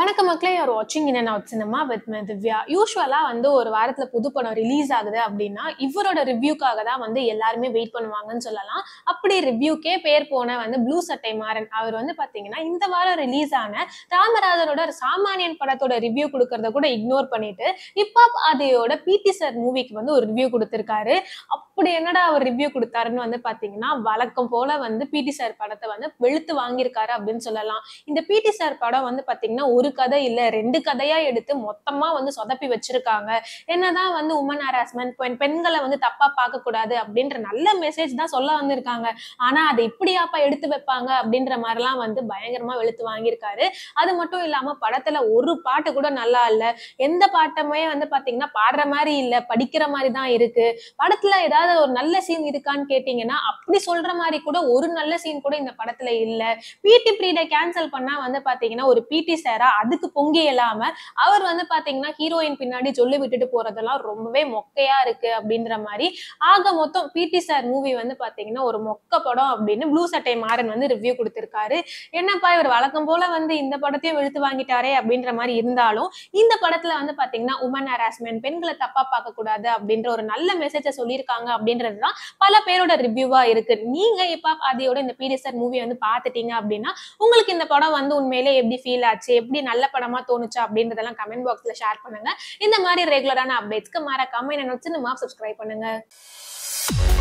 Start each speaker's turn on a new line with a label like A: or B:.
A: வணக்கம் மக்களே யார் வாட்சிங் in out cinema with me Divya யூஸ்வலாக வந்து ஒரு வாரத்தில் புது படம் ரிலீஸ் ஆகுது அப்படின்னா இவரோட ரிவ்யூக்காக தான் வந்து எல்லாருமே வெயிட் பண்ணுவாங்கன்னு சொல்லலாம் அப்படி ரிவ்யூக்கே பேர் போன வந்து ப்ளூ சட்டை மாறன் அவர் வந்து பார்த்தீங்கன்னா இந்த வாரம் ரிலீஸ் ஆன ராமராஜனோட சாமானியன் படத்தோட ரிவ்யூ கொடுக்கறத கூட இக்னோர் பண்ணிட்டு ஹிப்ஹாப் ஆதியோட பிடி சார் மூவிக்கு வந்து ஒரு ரிவ்யூ கொடுத்துருக்காரு அப்படி என்னடா அவர் ரிவ்யூ கொடுத்தாருன்னு வந்து பார்த்தீங்கன்னா வழக்கம் போல வந்து பிடி சார் படத்தை வந்து வெளுத்து வாங்கியிருக்காரு அப்படின்னு சொல்லலாம் இந்த பிடி சார் படம் வந்து பார்த்தீங்கன்னா ஒரு கதை இல்ல ரெண்டு கதையா எடுத்து மொத்தமா வந்து சொதப்பி வச்சிருக்காங்க என்னதான் வந்து உமன் ஹராஸ்மெண்ட் பெண் பெண்களை வந்து தப்பா பார்க்க கூடாது அப்படின்ற நல்ல மெசேஜ் தான் சொல்ல வந்திருக்காங்க ஆனா அதை இப்படியாப்பா எடுத்து வைப்பாங்க அப்படின்ற மாதிரிலாம் வந்து பயங்கரமா வெளுத்து வாங்கியிருக்காரு அது மட்டும் இல்லாம படத்துல ஒரு பாட்டு கூட நல்லா இல்ல எந்த பாட்டுமே வந்து பாத்தீங்கன்னா பாடுற மாதிரி இல்ல படிக்கிற மாதிரி தான் இருக்கு படத்துல ஏதாவது ஒரு நல்ல சீன் இருக்கான்னு கேட்டீங்கன்னா அப்படி சொல்ற மாதிரி கூட ஒரு நல்ல சீன் கூட இந்த படத்துல இல்ல பிடி ப்ரீடை கேன்சல் பண்ணா வந்து பாத்தீங்கன்னா ஒரு பிடி சாரா அதுக்கு பொங்கி இல்லாம அவர் வந்து பாத்தீங்கன்னா ஹீரோயின் பின்னாடி சொல்லி விட்டுட்டு போறதெல்லாம் ரொம்பவே மொக்கையா இருக்கு அப்படின்ற மாதிரி ஆக மொத்தம் பிடி சார் மூவி வந்து பாத்தீங்கன்னா ஒரு மொக்க படம் அப்படின்னு ப்ளூ சட்டை மாறன் வந்து ரிவ்யூ கொடுத்திருக்காரு என்னப்பா இவர் வழக்கம் போல வந்து இந்த படத்தையும் வெளுத்து வாங்கிட்டாரே அப்படின்ற மாதிரி இருந்தாலும் இந்த படத்துல வந்து பாத்தீங்கன்னா உமன் ஹராஸ்மெண்ட் பெண்களை தப்பா பார்க்க கூடாது அப்படின்ற ஒரு நல்ல மெசேஜை சொல்லியிருக்காங்க அப்படின்றது தான் பல பேரோட ரிவ்யூவா இருக்கு நீங்க இப்ப அதோட இந்த பிடி சார் மூவி வந்து பாத்துட்டீங்க அப்படின்னா உங்களுக்கு இந்த படம் வந்து உண்மையிலே எப்படி ஃபீல் ஆச்சு எப்படி நல்ல படமா தோணுச்சு அப்படின்றதெல்லாம் கமெண்ட் பாக்ஸ்ல ஷேர் பண்ணுங்க இந்த மாதிரி ரெகுலரான அப்டேட்ஸ்க்கு மறக்காம என்ன சின்னமா சப்ஸ்கிரைப் பண்ணுங்க